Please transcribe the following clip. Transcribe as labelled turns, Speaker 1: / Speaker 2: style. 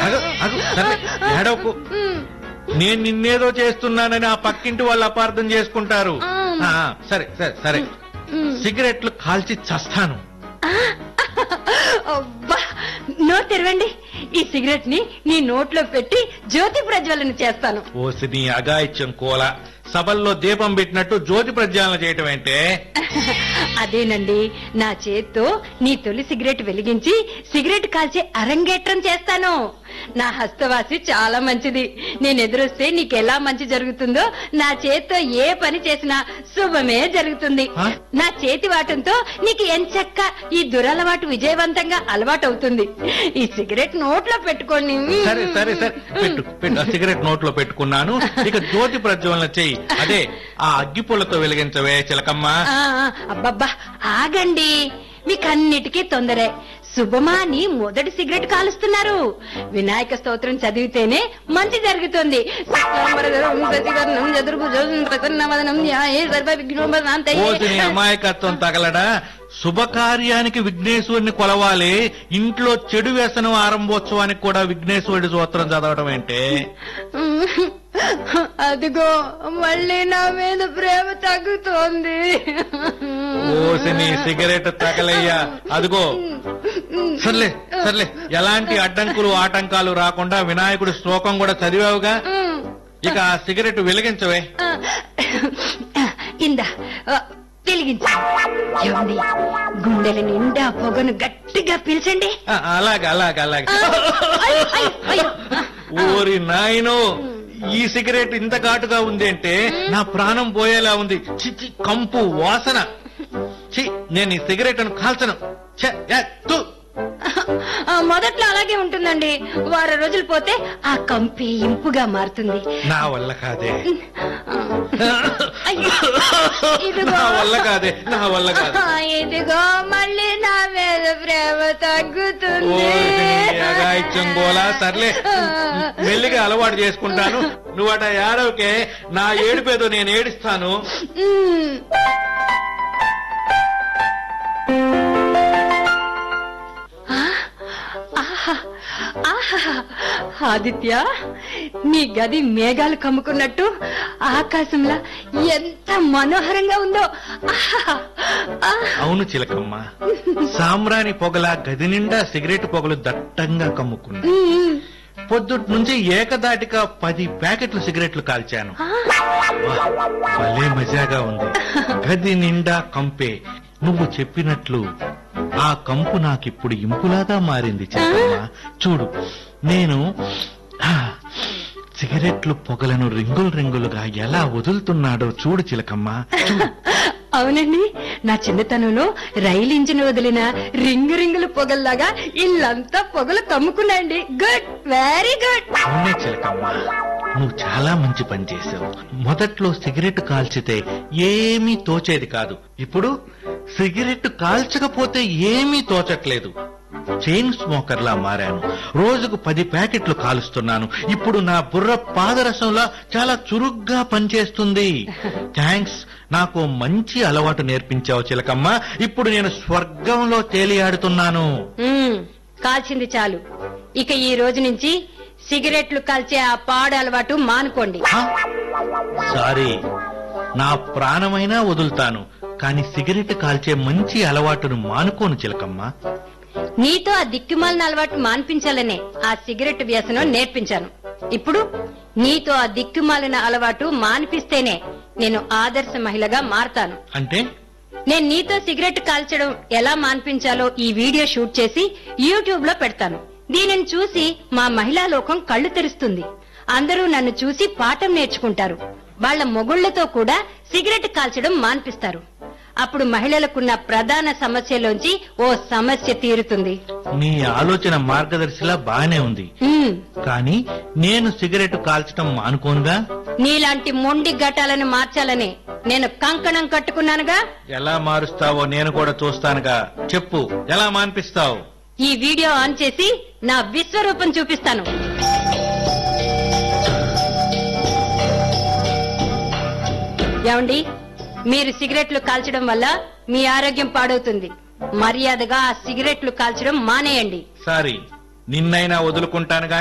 Speaker 1: అగు, అగు, సర్లే, ఏడవకు నేను నిన్నేదో చేస్తున్నానని ఆ పక్కింటి వాళ్ళు అపార్థం చేసుకుంటారు ఆ, సరే సరే సరే సిగరెట్లు కాల్చి చస్తాను
Speaker 2: అబ్బా నోట్ తెరవండి ఈ సిగరెట్ ని నీ నోట్లో పెట్టి జ్యోతి ప్రజ్వలన చేస్తాను
Speaker 1: ఓసి నీ అగాయిత్యం కోల సభల్లో దీపం పెట్టినట్టు జ్యోతి ప్రజ్వాలన చేయటం ఏంటే
Speaker 2: అదేనండి నా చేత్తో నీ తొలి సిగరెట్ వెలిగించి సిగరెట్ కాల్చే అరంగేట్రం చేస్తాను నా హస్తవాసి చాలా మంచిది నేను ఎదురొస్తే నీకు ఎలా మంచి జరుగుతుందో నా చేత్తో ఏ పని చేసినా శుభమే జరుగుతుంది
Speaker 1: ఆ?
Speaker 2: నా చేతి వాటంతో నీకు ఎంచక్క ఈ దురలవాటు విజయవంతంగా అలవాటు అవుతుంది ఈ సిగరెట్ నోట్లో పెట్టుకోండి
Speaker 1: సరే సరే సరే పెట్టు పెట్టు ఆ సిగరెట్ నోట్లో పెట్టుకున్నాను ఇక జ్యోతి ప్రజ్వలన చెయ్యి అదే ఆ అగ్గిపుల్లతో వెలిగించవే చిలకమ్మ
Speaker 2: ఆ, ఆ, అబ్బబ్బా ఆగండి మీకన్నిటికీ తొందరే శుభమాని మొదటి సిగరెట్ కాలుస్తున్నారు వినాయక స్తోత్రం చదివితేనే మంచి జరుగుతుంది శుక్లాంబరధరం శశివర్ణం చతుర్భుజం ప్రసన్నవదనం ధ్యాయే సర్వ విఘ్నోపశాంతయే.
Speaker 1: ఓసి నీ అమాయకత్వం తగలడా శుభకార్యానికి విఘ్నేశ్వరుని కొలవాలి ఇంట్లో చెడు వ్యసనం ఆరంభోత్సవానికి కూడా విఘ్నేశ్వరుడి సూత్రం చదవడం ఏంటే
Speaker 2: అదిగో మళ్ళీ నా మీద ప్రేమ తగ్గుతోంది
Speaker 1: ఓసి నీ సిగరెట్ తగలయ్యా అదిగో సర్లే సర్లే ఎలాంటి అడ్డంకులు ఆటంకాలు రాకుండా వినాయకుడి శ్లోకం కూడా చదివావుగా ఇక ఆ సిగరెట్ వెలిగించవే
Speaker 2: ఇందా ఆ, వెలిగించు ఏమండి గుండెల నిండా పొగను గట్టిగా పీల్చండి
Speaker 1: ఆ, అలాగే అలాగే అలాగే
Speaker 2: అయ్యో, అయ్యో, అయ్యో.
Speaker 1: ఓరి నాయనో ఈ సిగరెట్ ఇంత ఘాటుగా ఉంది అంటే నా ప్రాణం పోయేలా ఉంది చి చి, కంపు వాసన చి నేను ఈ సిగరెట్ కాల్చను ఛే, ఏ, తు.
Speaker 2: ఆ, మొదట్లో అలాగే ఉంటుందండి వారం రోజులు పోతే ఆ కంపి ఇంపుగా మారుతుంది
Speaker 1: నా వల్ల కాదే
Speaker 2: అయ్యో, ఇదిగో.
Speaker 1: నా వల్ల కాదే నా వల్ల కాదు
Speaker 2: ఆ, ఇదిగో మళ్ళీ నా మీద ప్రేమ తగ్గుతుంది
Speaker 1: ఓరి నీ అఘాయిత్యం గోలా సర్లే మెల్లిగా అలవాటు చేసుకుంటాను నువ్వట ఏడవకే నా ఏడుపేదో నేను ఏడుస్తాను
Speaker 2: ఉమ్. ఆ, ఆహా, ఆహా. ఆదిత్య నీ గది మేఘాలు కమ్ముకున్నట్టు ఆకాశంలా ఎంత మనోహరంగా ఉందో ఆహా, ఆహా.
Speaker 1: అవును చిలకమ్మ సాంబ్రాణి పొగల గది నిండా సిగరెట్ పొగలు దట్టంగా కమ్ముకున్నాయి
Speaker 2: ఉమ్.
Speaker 1: పొద్దుటి నుంచి ఏకదాటిగా పది ప్యాకెట్లు సిగరెట్లు కాల్చాను
Speaker 2: ఆ,
Speaker 1: వా, భలే మజాగా ఉంది గది నిండా కంపే నువ్వు చెప్పినట్లు ఆ కంపు నాకిప్పుడు ఇంపులాగా మారింది చిలకమ్మ చూడు నేను ఆ, సిగరెట్లు పొగలను రింగులు రింగులుగా ఎలా వదులుతున్నాడో చూడు చిలకమ్మ చూడు
Speaker 2: అవునండి నా చిన్నతనంలో రైలు ఇంజిన్ వదిలిన రింగు రింగులు పొగల్లాగా ఇల్లంతా పొగలు కమ్ముకున్నాయండి గుడ్ వెరీ గుడ్
Speaker 1: అవునే చిలకమ్మ నువ్వు చాలా మంచి పని చేసావు మొదట్లో సిగరెట్ కాల్చితే ఏమీ తోచేది కాదు ఇప్పుడు సిగరెట్ కాల్చకపోతే ఏమీ తోచట్లేదు చైన్ స్మోకర్లా మారాను రోజుకు పది ప్యాకెట్లు కాలుస్తున్నాను ఇప్పుడు నా బుర్ర పాదరసంలా చాలా చురుగ్గా పనిచేస్తుంది థ్యాంక్స్ నాకు ఓ మంచి అలవాటు నేర్పించావు చిలకమ్మ ఇప్పుడు నేను స్వర్గంలో తేలియాడుతున్నాను
Speaker 2: మ్మ్, కాల్చింది చాలు ఇక ఈ రోజు నుంచి సిగరెట్లు కాల్చే ఆ పాడు అలవాటు మానుకోండి
Speaker 1: హ? సారీ నా ప్రాణమైనా వదులుతాను కాని సిగరెట్ కాల్చే మంచి అలవాటును మానుకోను చిలకమ్మ
Speaker 2: నీతో ఆ దిక్కుమాలిన అలవాటు మాన్పించాలనే ఆ సిగరెట్ వ్యసనం నేర్పించాను ఇప్పుడు నీతో ఆ దిక్కుమాలిన అలవాటు మాన్పిస్తేనే నేను ఆదర్శ మహిళగా మారతాను
Speaker 1: అంటే
Speaker 2: నేను నీతో సిగరెట్ కాల్చడం ఎలా మాన్పించాలో ఈ వీడియో షూట్ చేసి యూట్యూబ్ లో పెడతాను దీనిని చూసి మా మహిళా లోకం కళ్ళు తెరుస్తుంది అందరూ నన్ను చూసి పాఠం నేర్చుకుంటారు వాళ్ళ మొగుళ్లతో కూడా సిగరెట్ కాల్చడం మాన్పిస్తారు అప్పుడు మహిళలకున్న ప్రధాన సమస్యలోంచి ఓ సమస్య తీరుతుంది
Speaker 1: నీ ఆలోచన మార్గదర్శిలా బానే ఉంది
Speaker 2: ఉమ్,
Speaker 1: కానీ నేను సిగరెట్ కాల్చడం మానుకోనుగా
Speaker 2: నీలాంటి మొండి ఘటాలను మార్చాలని నేను కంకణం కట్టుకున్నానుగా
Speaker 1: ఎలా మారుస్తావో నేను కూడా చూస్తానుగా చెప్పు ఎలా మాన్పిస్తావు
Speaker 2: ఈ వీడియో ఆన్ చేసి నా విశ్వరూపం చూపిస్తాను ఏమండి మీరు సిగరెట్లు కాల్చడం వల్ల మీ ఆరోగ్యం పాడవుతుంది మర్యాదగా ఆ సిగరెట్లు కాల్చడం మానేయండి
Speaker 1: సారీ నిన్నైనా వదులుకుంటాను